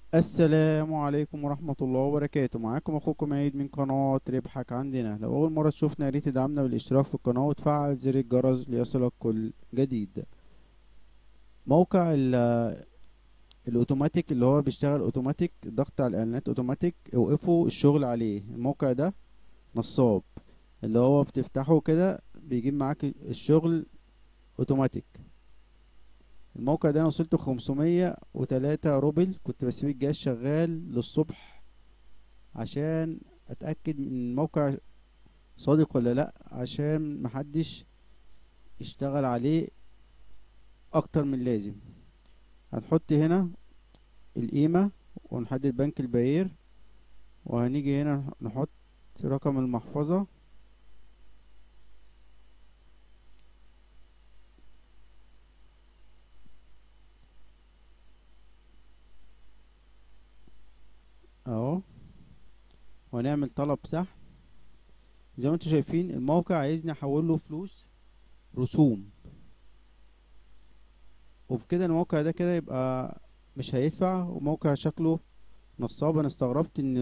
السلام عليكم ورحمة الله وبركاته معاكم اخوكم عيد من قناة ربحك عندنا لو اول مرة تشوفنا ياريت تدعمنا بالاشتراك في القناة وتفعل زر الجرس ليصلك كل جديد موقع ال- الاوتوماتيك اللي هو بيشتغل اوتوماتيك ضغط على الاعلانات اوتوماتيك اوقفوا الشغل عليه الموقع ده نصاب اللي هو بتفتحه كده بيجيب معاك الشغل اوتوماتيك الموقع ده انا وصلت خمسمية وتلاتة روبل كنت بسيب الجهاز شغال للصبح عشان اتأكد من الموقع صادق ولا لا عشان محدش يشتغل عليه اكتر من لازم هنحط هنا القيمة ونحدد بنك البعير وهنيجي هنا نحط رقم المحفظة اهو وهنعمل طلب سحب زي ما انتم شايفين الموقع عايزني احول له فلوس رسوم وبكده الموقع ده كده يبقى مش هيدفع وموقع شكله نصاب انا استغربت ان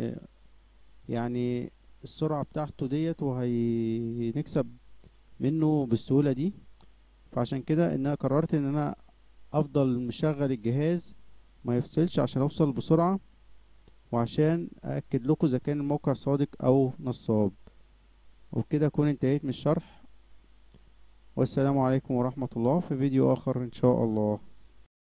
يعني السرعة بتاعته ديت وهنكسب منه بالسهولة دي فعشان كده ان انا قررت ان انا افضل مشغل الجهاز ما يفصلش عشان اوصل بسرعة وعشان أأكد لكم إذا كان الموقع صادق أو نصاب وبكده أكون انتهيت من الشرح والسلام عليكم ورحمة الله في فيديو آخر إن شاء الله